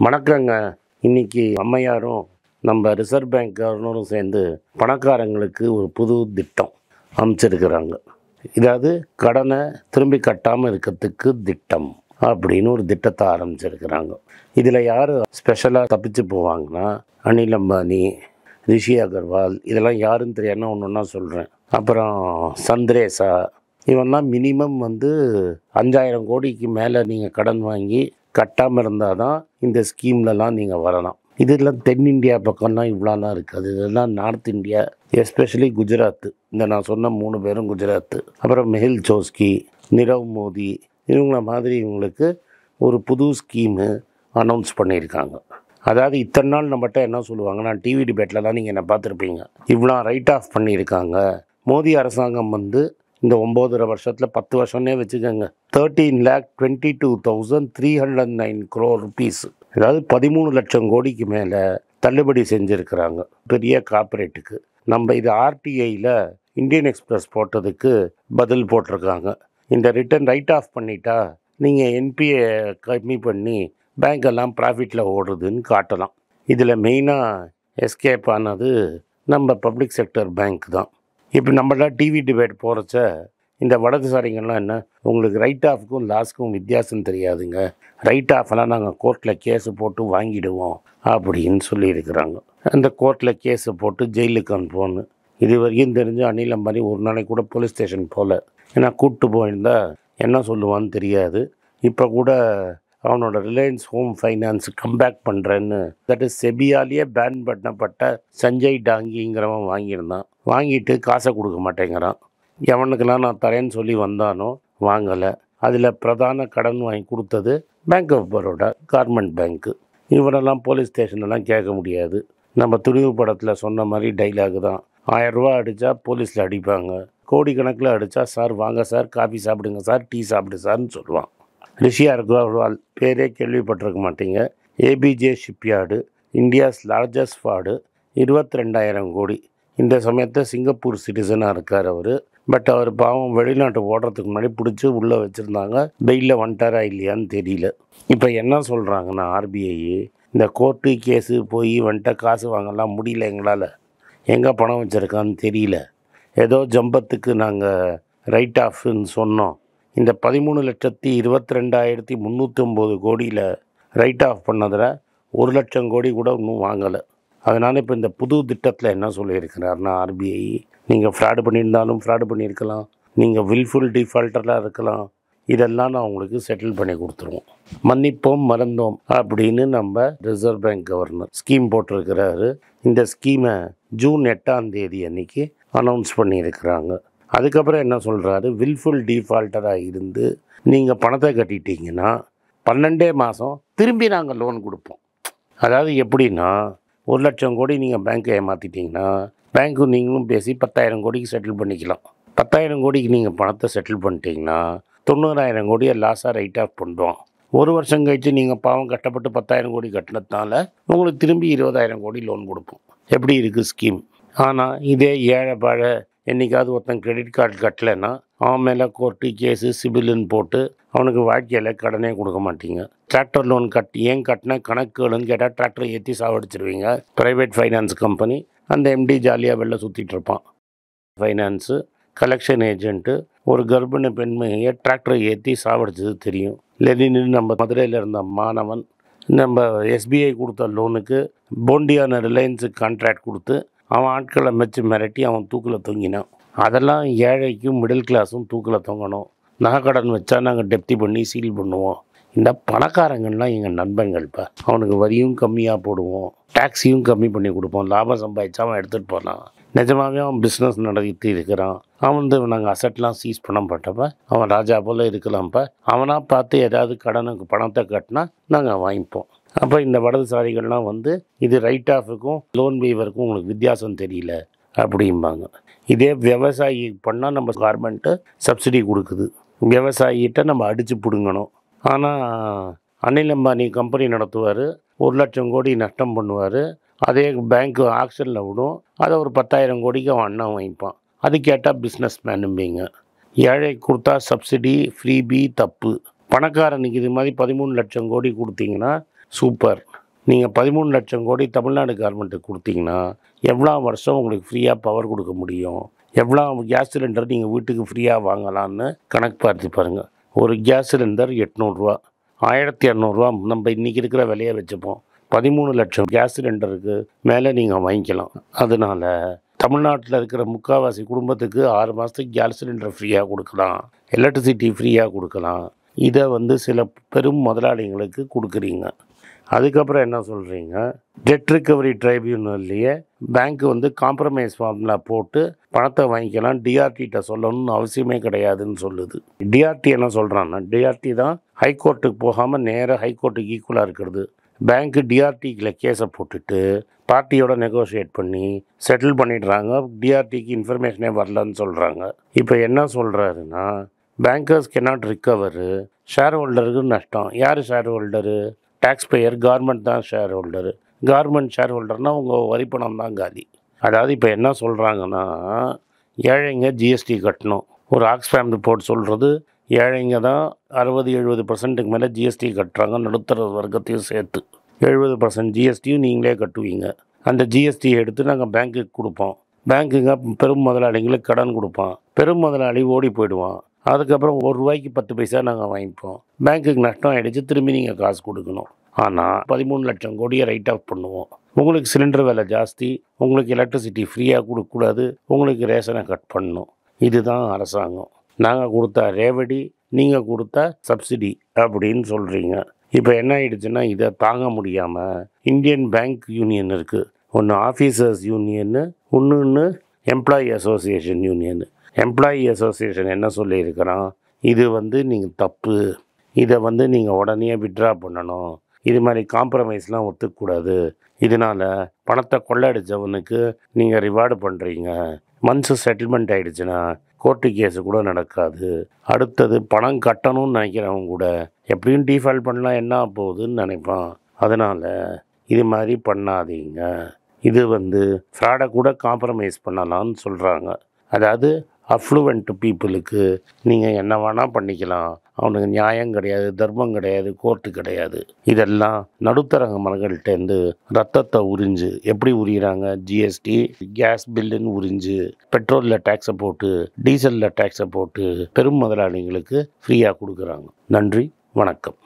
வணக்கங்க இன்னைக்கு அம்மையாரும் நம்ம ரிசர்வ் பேங்க் கவர்னரும் சேர்ந்து பணக்காரங்களுக்கு ஒரு புது திட்டம் அமைச்சிருக்கிறாங்க இதாவது கடனை திரும்பி கட்டாமல் இருக்கிறதுக்கு திட்டம் அப்படின்னு ஒரு திட்டத்தை ஆரம்பிச்சிருக்கிறாங்க இதில் யார் ஸ்பெஷலாக தப்பிச்சு போவாங்கன்னா அனில் அம்பானி ரிஷி அகர்வால் இதெல்லாம் யாருன்னு தெரியாமல் ஒன்று ஒன்றா சொல்கிறேன் அப்புறம் சந்திரேசா இவன்லாம் மினிமம் வந்து அஞ்சாயிரம் கோடிக்கு மேலே நீங்கள் கடன் வாங்கி கட்டாமல் இருந்தால் தான் இந்த ஸ்கீம்லலாம் நீங்கள் வரலாம் இதெல்லாம் தென்னிந்தியா பக்கம்லாம் இவ்வளோலாம் இருக்காது இதெல்லாம் நார்த் இந்தியா எஸ்பெஷலி குஜராத் இந்த நான் சொன்ன மூணு பேரும் குஜராத் அப்புறம் மெஹில் சோஸ்கி நிரவ் மோடி இவங்கள மாதிரி இவங்களுக்கு ஒரு புது ஸ்கீமு அனௌன்ஸ் பண்ணியிருக்காங்க அதாவது இத்தனை நாள் நம்மகிட்ட என்ன சொல்லுவாங்கன்னா டிவி டிபேட்லலாம் நீங்கள் என்ன பார்த்துருப்பீங்க இவ்வளோ ரைட் ஆஃப் பண்ணியிருக்காங்க மோடி அரசாங்கம் வந்து இந்த ஒம்போதரை வருஷத்தில் பத்து வருஷம்னே வச்சுக்கோங்க thirteen lakh twenty two thousand three hundred nine crore rupees அதாவது பதிமூணு லட்சம் கோடிக்கு மேலே தள்ளுபடி செஞ்சுருக்கிறாங்க பெரிய கார்ப்பரேட்டுக்கு நம்ம இது ஆர்டிஐயில் இந்தியன் எக்ஸ்பிரஸ் போட்டதுக்கு பதில் போட்டிருக்காங்க இந்த ரிட்டர்ன் ரைட் ஆஃப் பண்ணிட்டா நீங்கள் என்பிஏ கம்மி பண்ணி பேங்க் எல்லாம் ப்ராஃபிட்டில் ஓடுறதுன்னு காட்டலாம் இதில் மெயினாக எஸ்கேப் ஆனது நம்ம பப்ளிக் செக்டர் பேங்க் தான் இப்போ நம்மளாம் டிவி டிபேட் போகிறச்ச இந்த வலதுசாரிங்கள்லாம் என்ன உங்களுக்கு ரைட் ஆஃப்க்கும் லாஸ்க்கும் வித்தியாசம் தெரியாதுங்க ரைட் ஆஃப்லாம் நாங்கள் கோர்ட்டில் கேஸு போட்டு வாங்கிடுவோம் அப்படின்னு சொல்லியிருக்கிறாங்க அந்த கோர்ட்டில் கேஸை போட்டு ஜெயிலுக்கு அனுப்புவோன்னு இது வரைக்கும் தெரிஞ்சு அனில் அம்பானி ஒரு நாளைக்கு கூட போலீஸ் ஸ்டேஷன் போகல ஏன்னா கூப்பிட்டு போயிருந்தா என்ன சொல்லுவான்னு தெரியாது இப்போ கூட அவனோட ரிலையன்ஸ் ஹோம் ஃபைனான்ஸ் கம்பேக் பண்ணுறேன்னு தட் இஸ் செபியாலேயே பேன் பண்ணப்பட்ட சஞ்சய் டாங்கிங்கிறவன் வாங்கியிருந்தான் வாங்கிட்டு காசை கொடுக்க மாட்டேங்கிறான் எவனுக்கெல்லாம் நான் தரேன்னு சொல்லி வந்தானோ வாங்கலை அதில் பிரதான கடன் வாங்கி கொடுத்தது பேங்க் ஆஃப் பரோடா கார்மெண்ட் பேங்க்கு இவரெல்லாம் போலீஸ் ஸ்டேஷன்லாம் கேட்க முடியாது நம்ம துணிவு படத்தில் சொன்ன மாதிரி டைலாக் தான் ஆயரூவா அடித்தா போலீஸில் அடிப்பாங்க கோடிக்கணக்கில் அடித்தா சார் வாங்க சார் காஃபி சாப்பிடுங்க சார் டீ சாப்பிடு சார்னு சொல்லுவான் ரிஷி அகர்வால் பேரே கேள்விப்பட்டிருக்க மாட்டீங்க ABG shipyard India's largest fraud இருபத்தி ரெண்டாயிரம் கோடி இந்த சமயத்தில் சிங்கப்பூர் சிட்டிசனாக இருக்கார் அவர் பட் அவர் பாவம் வெளிநாட்டு ஓடுறதுக்கு முன்னாடி பிடிச்சி உள்ளே வச்சுருந்தாங்க பெயிலில் வந்துட்டாரா இல்லையான்னு தெரியல இப்போ என்ன சொல்கிறாங்கன்னா ஆர்பிஐ இந்த கோர்ட்டு கேஸு போய் வந்துட்ட காசு வாங்கலாம் முடியல எங்களால் எங்கே பணம் வச்சுருக்கான்னு தெரியல ஏதோ ஜம்பத்துக்கு நாங்கள் ரைட் ஆஃப்னு சொன்னோம் இந்த பதிமூணு லட்சத்தி இருபத்தி ரெண்டாயிரத்தி முந்நூற்றி ஒம்பது கோடியில் ரைட் ஆஃப் பண்ணதில் ஒரு லட்சம் கோடி கூட இன்னும் வாங்கலை அதனால் இப்போ இந்த புது திட்டத்தில் என்ன சொல்லியிருக்கிறாருன்னா ஆர்பிஐ நீங்கள் ஃப்ராடு பண்ணியிருந்தாலும் ஃப்ராடு பண்ணியிருக்கலாம் நீங்கள் வில்ஃபுல் டிஃபால்ட்டராக இருக்கலாம் இதெல்லாம் நான் உங்களுக்கு செட்டில் பண்ணி கொடுத்துருவோம் மன்னிப்போம் மறந்தோம் அப்படின்னு நம்ம ரிசர்வ் பேங்க் கவர்னர் ஸ்கீம் போட்டிருக்கிறாரு இந்த ஸ்கீமை ஜூன் எட்டாம் தேதி அன்னைக்கு அனௌன்ஸ் பண்ணியிருக்கிறாங்க அதுக்கப்புறம் என்ன சொல்கிறாரு வில்ஃபுல் டிஃபால்ட்டராக இருந்து நீங்கள் பணத்தை கட்டிட்டீங்கன்னா பன்னெண்டே மாதம் திரும்பி நாங்கள் லோன் கொடுப்போம் அதாவது எப்படின்னா ஒரு லட்சம் கோடி நீங்கள் பேங்க்கை ஏமாற்றிட்டீங்கன்னா பேங்க்கு நீங்களும் பேசி பத்தாயிரம் கோடிக்கு செட்டில் பண்ணிக்கலாம் பத்தாயிரம் கோடிக்கு நீங்கள் பணத்தை செட்டில் பண்ணிட்டீங்கன்னா தொண்ணூறாயிரம் கோடியை லாஸாக ரைட் ஆஃப் பண்ணுறோம் ஒரு வருஷம் கழித்து நீங்கள் பாவம் கஷ்டப்பட்டு பத்தாயிரம் கோடி கட்டினதுனால உங்களுக்கு திரும்பி இருபதாயிரம் கோடி லோன் கொடுப்போம் எப்படி இருக்குது ஸ்கீம் ஆனால் இதே ஏழை பாழ என்னைக்காவது ஒருத்தன் கிரெடிட் கார்டு கட்டலைன்னா அவன் மேலே கோர்ட்டு கேஸு சிபிலுன்னு போட்டு அவனுக்கு வாழ்க்கையில் கடனே கொடுக்க மாட்டீங்க டிராக்டர் லோன் கட்டி ஏன் கட்டின கணக்குகள்னு கேட்டால் டிராக்டரை ஏற்றி சாவடிச்சிருவீங்க ப்ரைவேட் ஃபைனான்ஸ் கம்பெனி அந்த எம்டி ஜாலியாக வெளில சுற்றிட்டு இருப்பான் ஃபைனான்ஸு கலெக்ஷன் ஏஜென்ட்டு ஒரு கர்ப்பிணி பெண்மையை டிராக்டரை ஏற்றி சாவடிச்சது தெரியும் லெனின்னு நம்ம மதுரையில் இருந்த மாணவன் நம்ம எஸ்பிஐ கொடுத்த லோனுக்கு போண்டியான ரிலையன்ஸுக்கு கான்ட்ராக்ட் கொடுத்து அவன் ஆட்களை மெச்சு மிரட்டி அவன் தூக்கில் தொங்கினான் அதெல்லாம் ஏழைக்கும் மிடில் கிளாஸும் தூக்கில் தொங்கணும் நகைக்கடன் வச்சா நாங்கள் டெப்தி பண்ணி சீல் பண்ணுவோம் இந்த பணக்காரங்கள்லாம் எங்கள் நண்பர்கள்ப்பா அவனுக்கு வரியும் கம்மியாக போடுவோம் டாக்ஸியும் கம்மி பண்ணி கொடுப்போம் லாபம் சம்பாதிச்சா அவன் எடுத்துகிட்டு போனான் நிஜமாகவே அவன் பிஸ்னஸ் நடத்தி இருக்கிறான் அவன் வந்து நாங்கள் அசட்லாம் சீஸ் பண்ண மாட்டப்ப அவன் ராஜா போல் இருக்கலாம்ப்பா அவனாக பார்த்து ஏதாவது கடனுக்கு பணத்தை கட்டினா நாங்கள் வாங்கிப்போம் அப்போ இந்த வலதுசாரிகள்லாம் வந்து இது ரைட் ஆஃபுக்கும் லோன் வேவருக்கும் உங்களுக்கு வித்தியாசம் தெரியல அப்படிம்பாங்க இதே விவசாயி பண்ணால் நம்ம கார்மெண்ட்டு சப்சிடி கொடுக்குது விவசாயிகிட்ட நம்ம அடித்து பிடுங்கணும் ஆனால் அனில் அம்பானி கம்பெனி நடத்துவார் ஒரு லட்சம் கோடி நஷ்டம் பண்ணுவார் அதே பேங்க் ஆக்ஷனில் விடும் அதை ஒரு பத்தாயிரம் கோடிக்கு அவன் அண்ணன் வாங்கிப்பான் அது கேட்டால் பிஸ்னஸ் மேனும்பிங்க ஏழை கொடுத்தா சப்சிடி ஃப்ரீபி தப்பு பணக்காரனுக்கு இது மாதிரி பதிமூணு லட்சம் கோடி கொடுத்தீங்கன்னா சூப்பர் நீங்கள் பதிமூணு லட்சம் கோடி தமிழ்நாடு கவர்மெண்ட்டுக்கு கொடுத்தீங்கன்னா எவ்வளோ வருஷம் உங்களுக்கு ஃப்ரீயாக பவர் கொடுக்க முடியும் எவ்வளோ கேஸ் சிலிண்டர் நீங்கள் வீட்டுக்கு ஃப்ரீயாக வாங்கலான்னு கணக்கு பார்த்து பாருங்கள் ஒரு கேஸ் சிலிண்டர் எட்நூறுரூவா ஆயிரத்தி இரநூறுவா நம்ம இன்றைக்கி இருக்கிற விலையை வச்சுப்போம் பதிமூணு லட்சம் கேஸ் சிலிண்டருக்கு மேலே நீங்கள் வாங்கிக்கலாம் அதனால் தமிழ்நாட்டில் இருக்கிற முக்கால்வாசி குடும்பத்துக்கு ஆறு மாதத்துக்கு கேஸ் சிலிண்டர் ஃப்ரீயாக கொடுக்கலாம் எலக்ட்ரிசிட்டி ஃப்ரீயாக கொடுக்கலாம் இதை வந்து சில பெரும் முதலாளிங்களுக்கு கொடுக்குறீங்க அதுக்கப்புறம் என்ன சொல்கிறீங்க டெட் ரிக்கவரி ட்ரைபியூனல்லையே பேங்க் வந்து காம்ப்ரமைஸ் ஃபார்மில் போட்டு பணத்தை வாங்கிக்கலாம் டிஆர்டிகிட்ட சொல்லணும்னு அவசியமே கிடையாதுன்னு சொல்லுது டிஆர்டி என்ன சொல்கிறான்னா டிஆர்டி தான் ஹைகோர்ட்டுக்கு போகாமல் நேராக ஹைகோர்ட்டுக்கு ஈக்குவலாக இருக்கிறது பேங்க்கு டிஆர்டிக்கில் கேஸை போட்டுட்டு பார்ட்டியோட நெகோஷியேட் பண்ணி செட்டில் பண்ணிடுறாங்க டிஆர்டிக்கு இன்ஃபர்மேஷனே வரலன்னு சொல்கிறாங்க இப்போ என்ன சொல்கிறாருன்னா பேங்கர்ஸ் கெனாட் ரிக்கவரு ஷேர் ஹோல்டருக்கு நஷ்டம் யார் share holder tax payer government தான் ஷேர் ஹோல்டரு கவர்மெண்ட் ஷேர் ஹோல்டர்னால் உங்கள் வரி பணம் தான் காலி அதாவது இப்போ என்ன சொல்கிறாங்கன்னா ஏழைங்க ஜிஎஸ்டி கட்டணும் ஒரு ஆக்ஸ்ஃபேம் ரிப்போர்ட் சொல்கிறது ஏழைங்க தான் அறுபது எழுபது பர்சன்ட்டுக்கு மேலே ஜிஎஸ்டி கட்டுறாங்க நடுத்தர வர்க்கத்தையும் சேர்த்து எழுபது பர்சன்ட் ஜிஎஸ்டியும் நீங்களே கட்டுவீங்க அந்த ஜிஎஸ்டியை எடுத்து நாங்கள் பேங்க்குக்கு கொடுப்போம் பேங்க்குங்க பெரும் முதலாளிங்களுக்கு கடன் கொடுப்பான் பெரும் முதலாளி ஓடி போயிடுவான் அதுக்கப்புறம் ஒரு ரூபாய்க்கு பத்து பைசா நாங்கள் வாங்கிப்போம் பேங்க்குக்கு நஷ்டம் ஆகிடுச்சு திரும்பி நீங்கள் காசு கொடுக்கணும் ஆனால் பதிமூணு லட்சம் கோடியை ரைட் ஆஃப் பண்ணுவோம் உங்களுக்கு சிலிண்டர் விலை ஜாஸ்தி உங்களுக்கு எலக்ட்ரிசிட்டி ஃப்ரீயாக கொடுக்கக்கூடாது உங்களுக்கு ரேஷனை கட் பண்ணணும் இதுதான் அரசாங்கம் நாங்கள் கொடுத்த ரேவடி நீங்கள் கொடுத்த சப்சிடி அப்படின்னு சொல்கிறீங்க இப்போ என்ன ஆயிடுச்சுன்னா இதை தாங்க முடியாமல் இந்தியன் பேங்க் யூனியன் இருக்குது ஒன்று ஆஃபீஸர்ஸ் யூனியன்னு இன்னொன்று employee association union employee association என்ன சொல்லியிருக்கிறான் இது வந்து நீங்கள் தப்பு இதை வந்து நீங்கள் உடனே விட்ரா பண்ணணும் இது மாதிரி காம்ப்ரமைஸ்லாம் ஒத்துக்கூடாது இதனால் பணத்தை கொள்ளடிச்சவனுக்கு நீங்கள் ரிவார்டு பண்ணுறீங்க மந்த்ஸ் செட்டில்மெண்ட் ஆகிடுச்சுன்னா கோர்ட்டு கேஸு கூட நடக்காது அடுத்தது பணம் கட்டணும்னு நினைக்கிறவங்க கூட எப்படியும் டீஃபால்ட் பண்ணலாம் என்ன ஆகப் போகுதுன்னு நினைப்பான் அதனால் இது மாதிரி பண்ணாதீங்க இது வந்து ஃப்ராடை கூட காம்ப்ரமைஸ் பண்ணலாம்னு சொல்கிறாங்க அதாவது அஃப்ளூவெண்ட் பீப்புளுக்கு நீங்கள் என்ன வேணால் பண்ணிக்கலாம் அவனுக்கு நியாயம் கிடையாது தர்மம் கிடையாது கோர்ட்டு கிடையாது இதெல்லாம் நடுத்தரங்க மனங்கள்கிட்டேருந்து ரத்தத்தை உறிஞ்சு எப்படி உரியிறாங்க ஜிஎஸ்டி கேஸ் பில்லுன்னு உறிஞ்சு பெட்ரோலில் டேக்ஸை போட்டு டீசலில் டேக்ஸை போட்டு பெரும் முதலாளிங்களுக்கு ஃப்ரீயாக கொடுக்குறாங்க நன்றி வணக்கம்